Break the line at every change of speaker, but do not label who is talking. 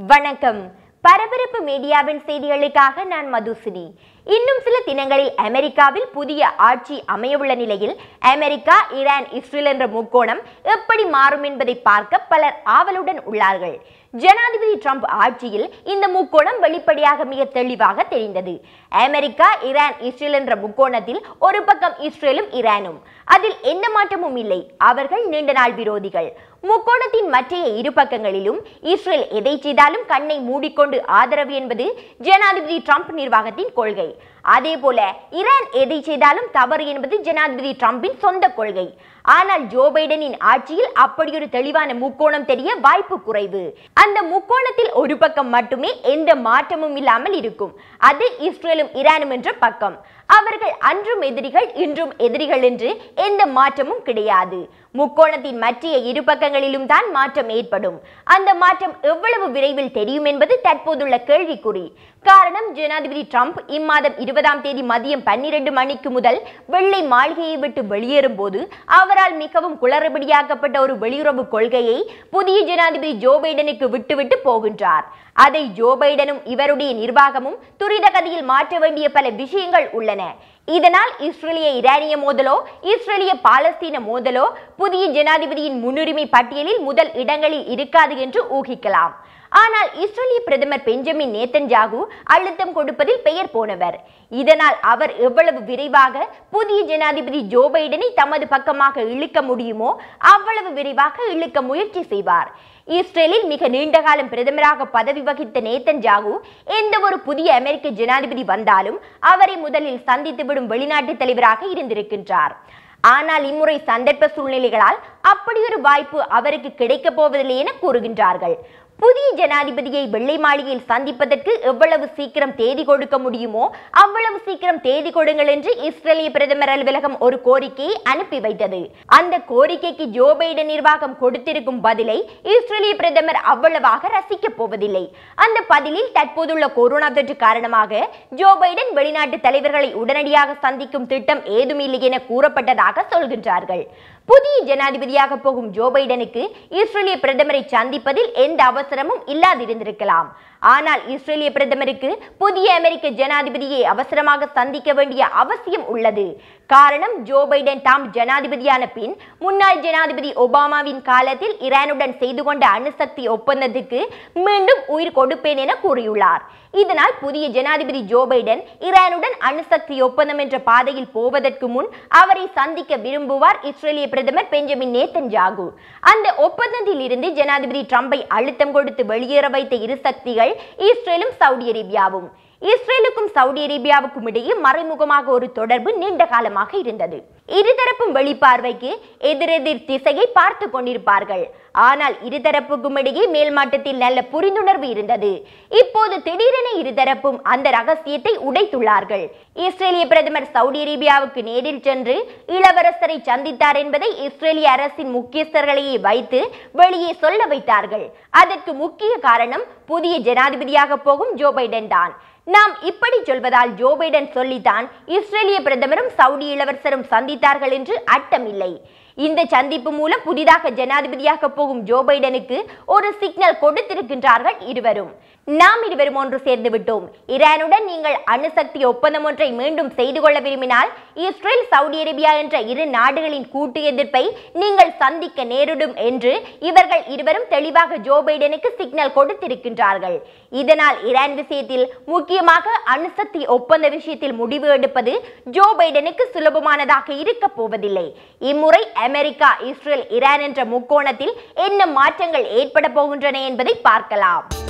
வணக்கம் பரபரப்பு மீடியாவின் செய்திகளுக்காக நான் மதுசினி இன்னும் சில தினங்களில் அமெரிக்காவில் புதிய ஆட்சி அமையவுள்ள நிலையில் அமெரிக்கா ஈரான் இஸ்ரேல் என்ற முக்கோணம் எப்படி மாறும் என்பதை பார்க்க பலர் ஆவலுடன் உள்ளார்கள் ஜனாதிபதி ட்ரம்ப் ஆட்சியில் இந்த முக்கோணம் வெளிப்படையாக மிக தெளிவாக தெரிந்தது அமெரிக்கா ஈரான் இஸ்ரேல் என்ற முக்கோணத்தில் ஒரு பக்கம் இஸ்ரேலும் ஈரானும் அதில் எந்த மாற்றமும் இல்லை அவர்கள் நீண்ட நாள் விரோதிகள் முக்கோணத்தின் மற்றைய இரு பக்கங்களிலும் இஸ்ரேல் எதை செய்தாலும் கண்ணை மூடிக்கொண்டு ஆதரவு என்பது ஜனாதிபதி ட்ரம்ப் நிர்வாகத்தின் கொள்கை அதே போல ஈரான் எதை செய்தாலும் தவறு என்பது ஜனாதிபதி ட்ரம்பின் சொந்த கொள்கை ஆனால் ஜோ பைடனின் ஆட்சியில் அப்படியொரு தெளிவான முக்கோணம் தெரிய வாய்ப்பு குறைவு அந்த முக்கோணத்தில் ஒரு பக்கம் மட்டுமே எந்த மாற்றமும் இல்லாமல் இருக்கும் அது இஸ்ரேலும் ஈரானும் என்ற பக்கம் அவர்கள் அன்றும் எதிரிகள் இன்றும் எதிரிகள் என்று எந்த மாற்றமும் கிடையாது முக்கோணத்தின் மற்றைய இரு பக்கங்களிலும் தான் மாற்றம் ஏற்படும் அந்த மாற்றம் எவ்வளவு விரைவில் தெரியும் என்பது தற்போதுள்ள கேள்விக்குறி காரணம் ஜனாதிபதி ட்ரம்ப் இம்மாதம் இருபதாம் தேதி மதியம் பன்னிரண்டு மணிக்கு முதல் வெள்ளை மாளிகையை விட்டு வெளியேறும் போது அவரால் மிகவும் குளறுபடியாக்கப்பட்ட ஒரு வெளியுறவு கொள்கையை புதிய ஜனாதிபதி ஜோ பைடனுக்கு விட்டுவிட்டு போகின்றார் அதை ஜோ பைடனும் இவருடைய நிர்வாகமும் துரித கதியில் மாற்ற வேண்டிய பல விஷயங்கள் உள்ளன இதனால் இஸ்ரேலிய இரானிய மோதலோ இஸ்ரேலிய பாலஸ்தீன மோதலோ புதிய ஜனாதிபதியின் முன்னுரிமை பட்டியலில் முதல் இடங்களில் இருக்காது என்று ஊகிக்கலாம் ஆனால் இஸ்ரேலிய பிரதமர் பெஞ்சமின் நேத்தன்ஜாகு அழுத்தம் கொடுப்பதில் பெயர் போனவர் இதனால் அவர் எவ்வளவு விரைவாக புதிய ஜனாதிபதி ஜோ பைடனை தமது பக்கமாக இழுக்க முடியுமோ அவ்வளவு விரைவாக இழுக்க முயற்சி செய்வார் இஸ்ரேலில் மிக நீண்ட காலம் பிரதமராக பதவி வகித்த நேத்தன் ஜாகு எந்த ஒரு புதிய அமெரிக்க ஜனாதிபதி வந்தாலும் அவரை முதலில் சந்தித்துவிடும் வெளிநாட்டு தலைவராக இருந்திருக்கின்றார் ஆனால் இம்முறை சந்தர்ப்ப சூழ்நிலைகளால் அப்படியொரு வாய்ப்பு அவருக்கு கிடைக்கப் போவதில்லை என கூறுகின்றார்கள் புதிய ஜனாதிபதியை வெள்ளை மாளிகையில் சந்திப்பதற்கு எவ்வளவு சீக்கிரம் தேதி கொடுக்க முடியுமோ அவ்வளவு சீக்கிரம் தேதி கொடுங்கள் என்று இஸ்ரேலிய பிரதமர் அலுவலகம் ஒரு கோரிக்கையை அனுப்பி வைத்தது அந்த கோரிக்கைக்கு ஜோ பைடன் நிர்வாகம் கொடுத்திருக்கும் பதிலை இஸ்ரேலிய பிரதமர் அவ்வளவாக ரசிக்கப் போவதில்லை அந்த பதிலில் தற்போதுள்ள கொரோனா தொற்று காரணமாக ஜோ பைடன் வெளிநாட்டு தலைவர்களை உடனடியாக சந்திக்கும் திட்டம் ஏதுமில்லை என கூறப்பட்டதாக சொல்கின்றார்கள் புதிய ஜனாதிபதியாக போகும் ஜோ பைடனுக்கு இஸ்ரேலிய பிரதமரை சந்திப்பதில் எந்த அவசரமும் இல்லாதிருந்திருக்கலாம் ஆனால் இஸ்ரேலிய பிரதமருக்கு புதிய அமெரிக்க ஜனாதிபதியை அவசரமாக சந்திக்க வேண்டிய அவசியம் உள்ளது காரணம் ஜோ பைடன் தாம் ஜனாதிபதியான பின் முன்னாள் ஜனாதிபதி ஒபாமாவின் காலத்தில் ஈரானுடன் செய்து கொண்ட அணுசக்தி ஒப்பந்தத்துக்கு மீண்டும் உயிர் கொடுப்பேன் என கூறியுள்ளார் இதனால் புதிய ஜனாதிபதி ஜோ பைடன் ஈரானுடன் அணுசக்தி ஒப்பந்தம் என்ற பாதையில் போவதற்கு முன் அவரை சந்திக்க விரும்புவார் இஸ்ரேலிய பிரதமர் பெஞ்சமின் நேத்தன்ஜாகு அந்த ஒப்பந்தத்தில் இருந்து ஜனாதிபதி ட்ரம்பை அழுத்தம் கொடுத்து வெளியேற வைத்த இரு சக்திகள் இஸ்ரேலும் சவுதி அரேபியாவும் இஸ்ரேலுக்கும் சவுதி அரேபியாவுக்கும் இடையே மறைமுகமாக ஒரு தொடர்பு நீண்ட காலமாக இருந்தது இருதரப்பும் வெளிப்பார்வைக்கு எதிரெதிர் திசையை பார்த்து கொண்டிருப்பார்கள் ஆனால் இருதரப்புக்கும் இடையே மேல்மாட்டத்தில் நல்ல புரிந்துணர்வு இருந்தது இப்போது திடீரென இருதரப்பும் அந்த ரகசியத்தை உடைத்துள்ளார்கள் இஸ்ரேலிய பிரதமர் சவுதி அரேபியாவுக்கு நேரில் சென்று இளவரசரை சந்தித்தார் என்பதை இஸ்ரேலிய அரசின் முக்கியஸ்தர்களையே வைத்து வெளியே சொல்ல வைத்தார்கள் அதற்கு முக்கிய காரணம் புதிய ஜனாதிபதியாக போகும் ஜோ பைடன் தான் நாம் இப்படி சொல்வதால் ஜோ பைடன் சொல்லித்தான் இஸ்ரேலிய பிரதமரும் சவுடி இளவரசரும் சந்தித்தார்கள் என்று அர்த்தமில்லை இந்த சந்திப்பு மூலம் புதிதாக ஜனாதிபதியாக போகும் ஜோ பைடனுக்கு ஒரு சிக்னல் கொடுத்திருக்கின்றார்கள் இருவரும் நாம் இருவரும் ஒன்று சேர்ந்து விட்டோம் ஈரானுடன் நீங்கள் அணுசக்தி ஒப்பந்தம் ஒன்றை மீண்டும் செய்து கொள்ள விரும்பினால் இஸ்ரேல் சவுதி அரேபியா என்ற இரு நாடுகளின் கூட்டு எதிர்ப்பை நீங்கள் சந்திக்க நேரிடும் என்று இவர்கள் இருவரும் தெளிவாக ஜோ பைடனுக்கு சிக்னல் கொடுத்திருக்கின்றார்கள் இதனால் ஈரான் விஷயத்தில் முக்கியமாக அணுசக்தி ஒப்பந்த விஷயத்தில் முடிவு எடுப்பது ஜோ பைடனுக்கு சுலபமானதாக இருக்க போவதில்லை இம்முறை அமெரிக்கா இஸ்ரேல் ஈரான் என்ற முக்கோணத்தில் என்ன மாற்றங்கள் ஏற்பட போகின்றன என்பதை பார்க்கலாம்